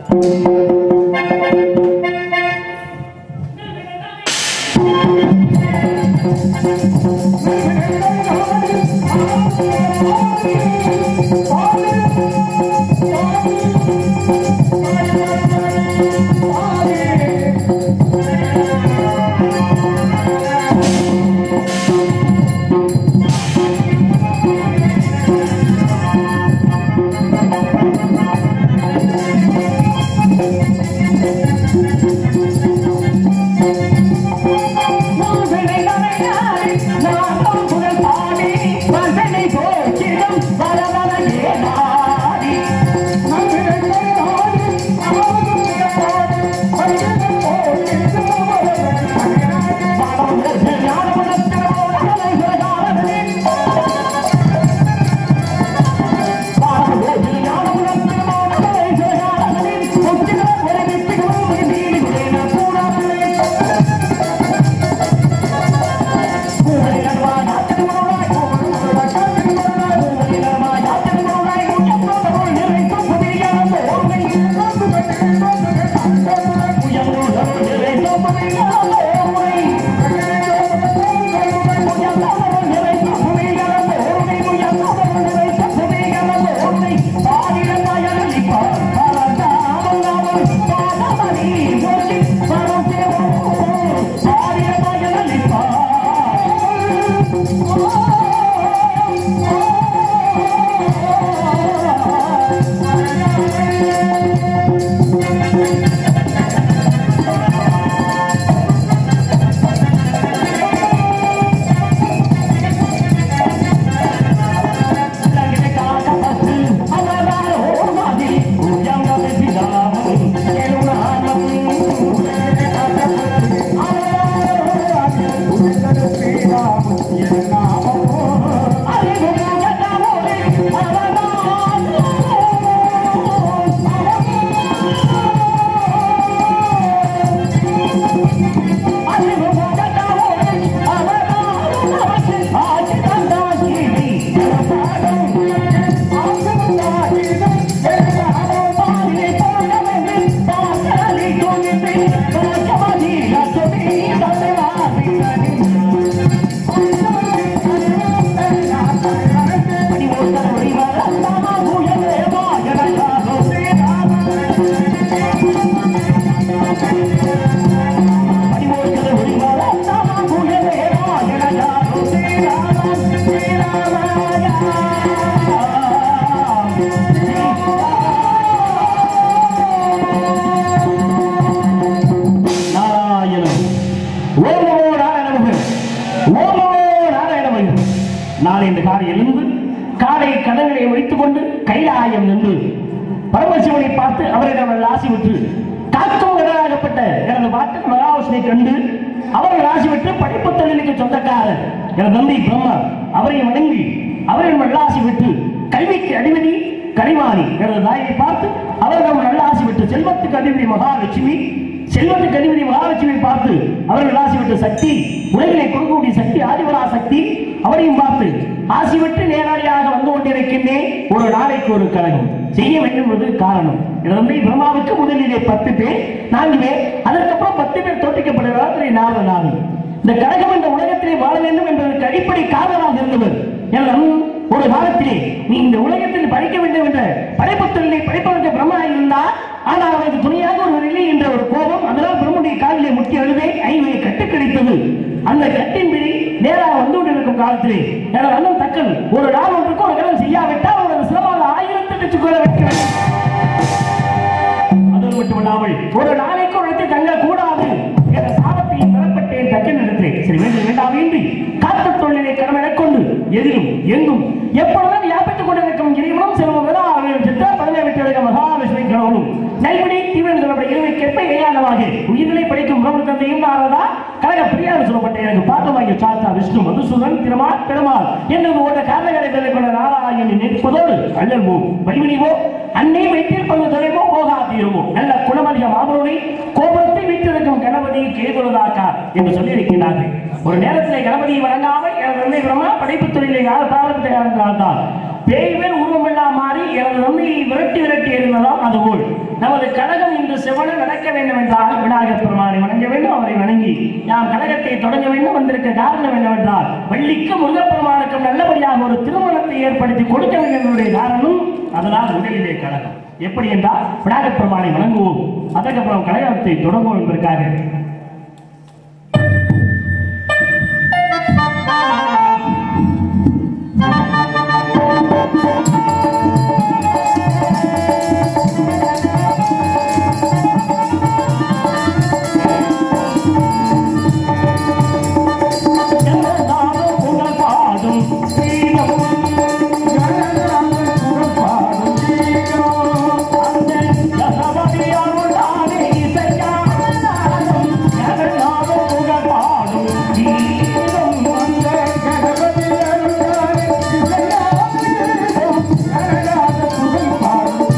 நாராயணம் ஓம் நமோ நாராயணமுக ஓம் நமோ நாராயணமுக நாளை இந்த காலை எழுந்து காலை கடன்களை வைத்துக் கொண்டு கைலாயம் நின்று பரமசிவனை பார்த்து அவரிடம் நல்ல ஆசி விட்டு காக்கும் கடனாகப்பட்ட எனது பாட்டன் மகாவிஷ்ணை கண்டு அவர்கள் ஆசி விட்டு படிப்பு தொழிலுக்கு சொந்தக்காரர் எனது தந்தை பிரம்மா அவரை வணங்கி அவரிடம் நல்ல ஆசி விட்டு கல்விக்கு அதிபதி கனிமாறி எனது தாயை பார்த்து அவரிடம் நல்ல ஆசி விட்டு செல்வத்துக்கு அதிபதி மகாலட்சுமி செல்வத்துக்கு அதிபதி மகாலட்சுமியை பார்த்து அவர்கள் ஆசி விட்டு சக்தி உலகிலே கொடுக்கக்கூடிய சக்தி ஆதிபரா சக்தி அவரையும் பார்த்து ஆசி விட்டு நேரடியாக வந்து கொண்டிருக்கின்றேன் ஒரு நாளைக்கு ஒரு கழகம் செய்ய வேண்டும் என்பது காரணம் இதிலிருந்து பிரம்மாவுக்கு முதலிலே பத்து பேர் நான்கு பேர் அதற்கப்புறம் பத்து பேர் தோற்றிக்கப்படுகிறார் நாலு நாலு இந்த கழகம் இந்த உலகத்திலே வாழ வேண்டும் என்பதற்கு அடிப்படை காரணமாக இருந்தவர் எல்லாம் ஒரு காலத்திலே நீ இந்த உலகத்தில் படிக்க வேண்டும் என்ற படைப்புத் தொழிலை படிப்பதற்கு பிரம்மா இருந்தார் ஆனால் அவருக்கு துணையாக ஒரு இல்லை என்ற ஒரு கோபம் அதனால் பிரம்முடைய காலிலே முட்டி அழுதை ஐவை கட்டு கிடைத்தது அந்த கட்டின்படி நேராக வந்து கொண்டிருக்கும் காலத்திலே எனது அண்ணன் தக்கன் ஒரு நாள் ஒன்றுக்கு ஒரு கடன் செய்யாவிட்டால் அவரது சிரமமாக ஆயிரத்தி லட்சம் கொள்ள வைக்கிறது அது மட்டுமல்லாமல் ஒரு நாளைக்கு உழைத்து தங்க கூடாது என்ற சாபத்தை பெறப்பட்டேன் தக்கன் இடத்திலே சரி வேண்டும் வேண்டாம் இன்றி காத்த தொழிலை கடமை கொண்டு எதிலும் எங்கும் எப்பொழுதும் வியாபித்துக் கொண்டிருக்கும் இறைவனும் செல்வம் அவர்கள் சித்தா பதினை விட்டு மகாவிஷ்ணு கடவுளும் நல்படி தீவிரங்களுடைய இருவைக்கேற்ப இணையானவாக உயிர்களை படிக்கும் பிரபு தந்தையும் நாரதா கழக பிரியார் சொல்லப்பட்ட எனக்கு பார்த்தவாகிய சாத்தா விஷ்ணு மதுசூதன் திருமால் பெருமாள் என்னது ஓட்ட காரணங்களை சொல்லிக் கொண்ட நாராயணி நிற்பதோடு அள்ளல்வோ வலிமணிவோ அன்னை வைத்திருப்பது தொலைவோ போகாதீருமோ நல்ல குணமதிய மாமருனை கோபுரத்தை வீட்டிருக்கும் கணபதி கேதுலதாக்கா என்று சொல்லி இருக்கின்றார்கள் ஒரு நேரத்திலே கணபதியை வழங்காமல் எனது தந்தை பிரம்மா படைப்பு தொழிலை யார் பிராரத்தை இருந்தால் பேய்வே உருவமெல்லாம் மாறி எனது நன்மையை விரட்டி விரட்டி எறிந்ததாம் அதுபோல் நமது கழகம் இன்று செவன நடக்க வேண்டும் என்றால் விநாயகர் பெருமானை வணங்க வேண்டும் அவரை வணங்கி நாம் கழகத்தை தொடங்க வேண்டும் வந்திருக்க காரணம் என்னவென்றால் வள்ளிக்கும் முருகப்பெருமானுக்கும் நல்லபடியாக ஒரு திருமணத்தை ஏற்படுத்தி கொடுக்க வேண்டும் என்பதுடைய காரணம் அதனால் முதலிலே கழகம் எப்படி என்றால் விநாயகர் பெருமானை வணங்குவோம் அதற்கப்புறம் கழகத்தை தொடங்குவோம் என்பதற்காக ஜனநாதம் புகழ் பாடும் ஸ்ரீனம். ஜனநாதம் புகழ் பாடும் ஸ்ரீனம். அந்த ஜகபதி அருளாலே இசையாடும். ஜனநாதம் புகழ் பாடும் ஸ்ரீனம். அந்த ஜகபதி அருளாலே இசையாடும். ஜனநாதம் புகழ் பாடும்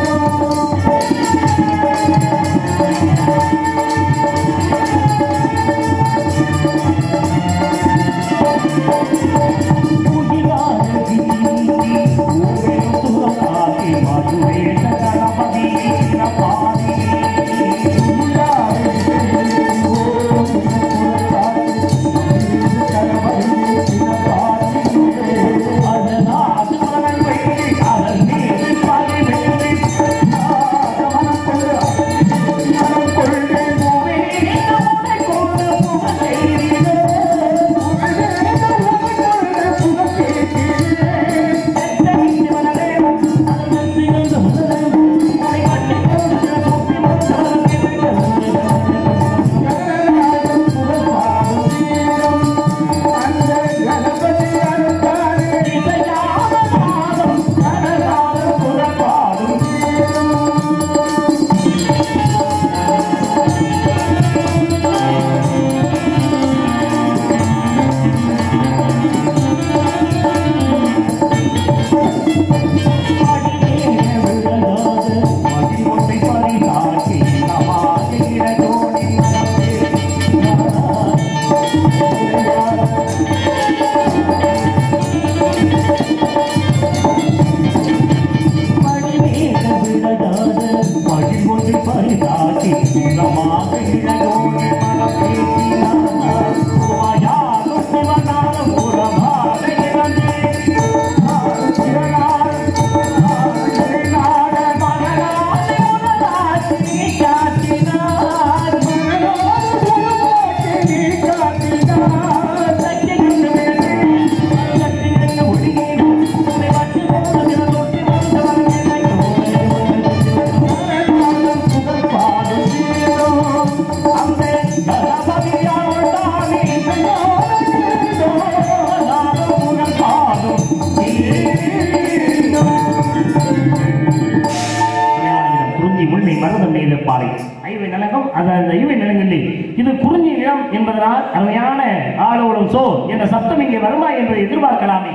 குறிஞ்சி முல்லை மருதம் நெய்த பாலை ஐவை நிலகம் அது அந்த ஐவை நிலங்களில் இது குறிஞ்சி நிலம் என்பதனால் அருமையான ஆளோடும் சோ என்ற சப்தம் இங்கே வருமா என்பதை எதிர்பார்க்கலாமே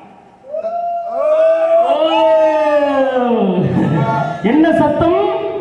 ஓ! என்ன சத்தம்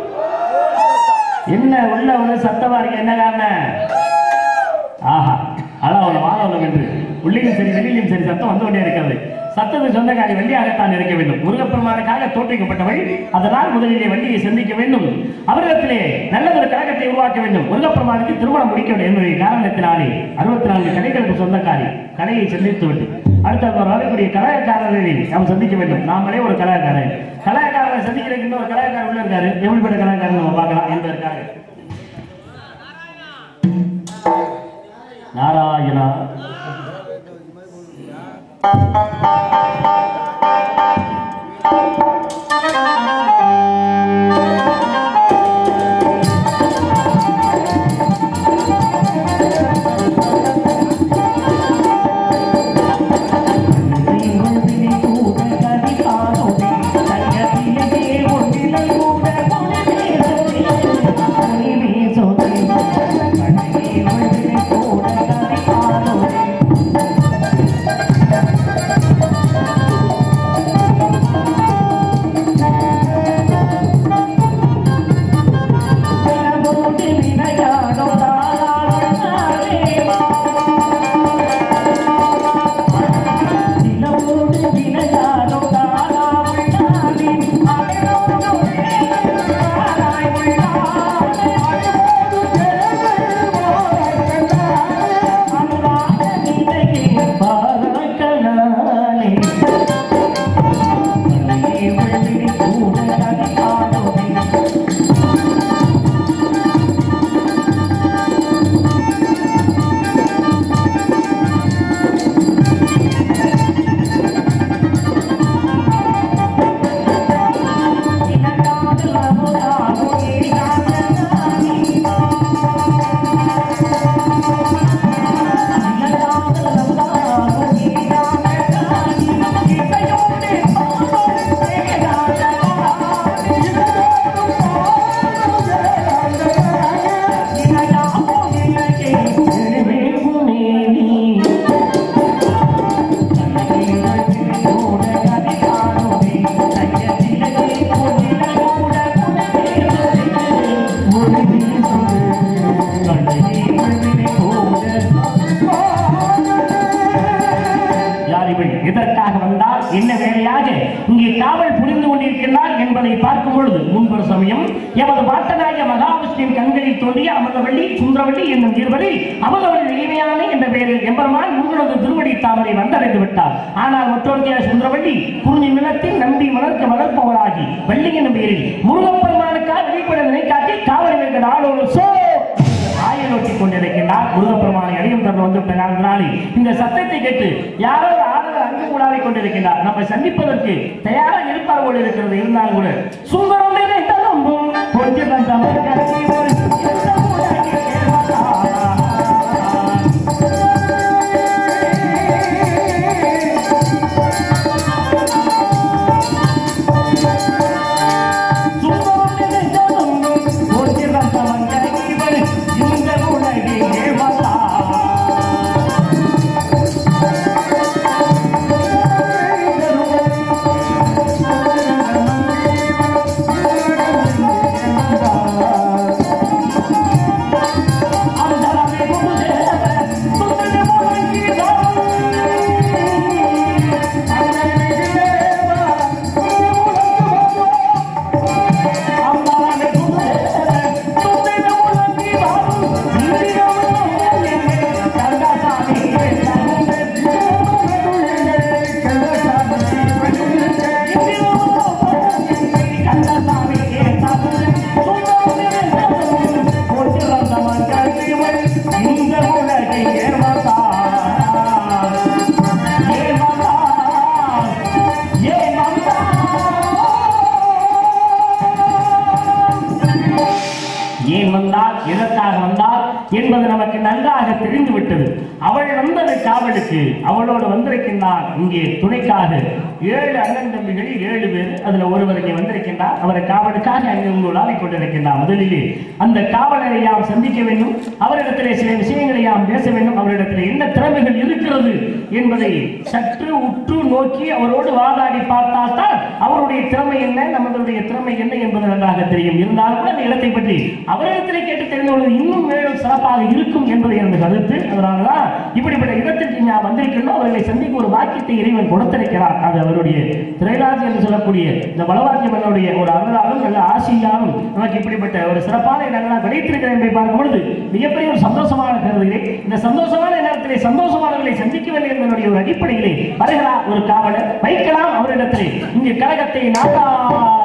என்ன உள்ள உள்ள சத்தமா இருக்கு என்ன காரணம் ஆஹா அதான் மாதவனம் என்று உள்ளேயும் சரி வெளியிலும் சரி சத்தம் வந்து கொண்டே இருக்கிறது சத்தத்துக்கு சொந்தக்காரி வள்ளியாகத்தான் இருக்க வேண்டும் முருகப்பெருமானுக்காக தோற்றுவிக்கப்பட்டவள் அதனால் முதலிலே வள்ளியை சந்திக்க வேண்டும் அவரிடத்திலே நல்லதொரு கழகத்தை உருவாக்க வேண்டும் முருகப்பெருமானுக்கு திருமணம் முடிக்க வேண்டும் என்பதை காரணத்தினாலே அறுபத்தி நான்கு கடைகளுக்கு சொந்தக்காரி கடையை சந்தித்து விட்டு அடுத்த அவர் வரக்கூடிய கலாயக்காரரை நாம் சந்திக்க வேண்டும் நாமளே ஒரு கலாயக்காரர் கலாயக்காரரை சந்திக்கிறதுக்கு இன்னொரு கலாயக்காரர் உள்ள இருக்காரு எப்படிப்பட்ட கலாயக்காரர் நம்ம பார்க்கலாம் என்பதற்காக நாராயணா கூட பார்க்கும் பொழுது முன்பொரு சமயம் எமது பாட்டனாகிய மகாவிஷ்ணுவின் கண்களில் தோன்றிய அமர்ந்தவள்ளி சுந்தரவள்ளி என்னும் இருவரில் அமர்ந்தவள்ளி இனிமையான என்ற பெயரில் எம்பெருமான் முன்னது திருவடி தாமரை வந்தடைந்து விட்டார் ஆனால் மற்றொருத்திய சுந்தரவள்ளி குறிஞ்சி நிலத்தில் நம்பி மலர்க்க வளர்ப்பவளாகி வள்ளி என்னும் பெயரில் முருகப்பெருமானுக்காக வெளிப்பட நினைக்காட்டி காவல் வைக்க நாளோடு சோ ஆயை நோக்கி கொண்டிருக்கின்றார் முருகப்பெருமானை அடியும் தர வந்து விட்ட காரணத்தினாலே இந்த சத்தத்தை கேட்டு யாரோ ஒரு ஆடவர் அங்கு கூடாதை கொண்டிருக்கின்றார் நம்ம சந்திப்பதற்கு தயாராக இருப்பார் போல இருக்கிறது இருந்தாலும் கூட சுந்தரம் நினைத்தலும் கொஞ்சம் தந்தம் கட்டி ஒரு சின்ன உலகில் கேள்வதா. சுந்தரம் நினைத்தலும் கொஞ்சம் தந்தம் கட்டி ஒரு இந்த உலகில் கேள்வதா. இந்த உலகை ஏமாத்தா ஏமாத்தா ஏமாத்தா ஏன் வந்தால் எதற்காக வந்தால் என்பது நமக்கு நன்றாக தெரிந்து விட்டது அவள் வந்தது காவலுக்கு அவளோடு வந்திருக்கின்றார் இங்கே துணைக்காக ஏழு அண்ணன் தம்பிகளில் ஏழு பேர் அதுல ஒருவர் இங்கே வந்திருக்கின்றார் அவரை காவலுக்காக அங்கே உங்கள் ஆளை கொண்டிருக்கின்றார் முதலிலே அந்த காவலரை யாம் சந்திக்க வேண்டும் அவரிடத்திலே சில விஷயங்களை யாம் பேச வேண்டும் அவரிடத்திலே என்ன திறமைகள் இருக்கிறது என்பதை சற்று உற்று நோக்கி அவரோடு வாதாடி பார்த்தால் தான் அவருடைய திறமை என்ன நம்மளுடைய திறமை என்ன என்பது நன்றாக தெரியும் இருந்தாலும் கூட அந்த இடத்தை பற்றி அவரிடத்திலே கேட்டு தெரிந்து கொள்வது இன்னும் மேலும் சிறப்பாக இருக்கும் என்பது எனது கருத்து அதனாலதான் இப்படிப்பட்ட இடத்திற்கு நான் வந்திருக்கிறோம் அவர்களை சந்திக்க ஒரு வாக்கியத்தை இறைவன் கொடுத்திருக்கிறார் அது அவருடைய திரைராஜ் என்று சொல்லக்கூடிய இந்த பலவாக்கியம் என்னுடைய ஒரு அருளாலும் நல்ல ஆசையாலும் நமக்கு இப்படிப்பட்ட ஒரு சிறப்பான இடங்களாக கிடைத்திருக்கிறேன் என்பதை பார்க்கும் பொழுது மிகப்பெரிய ஒரு சந்தோஷமான கருதுகிறேன் இந்த சந்தோஷமான நேரத்திலே சந்தோஷமானவர்களை சந்திக்க வேண்டும் என்பதனுடைய ஒரு அடிப்படையிலே வருகிறார் ஒரு காவலர் வைக்கலாம் அவரிடத்திலே இங்கு கழகத்தை நாட்டா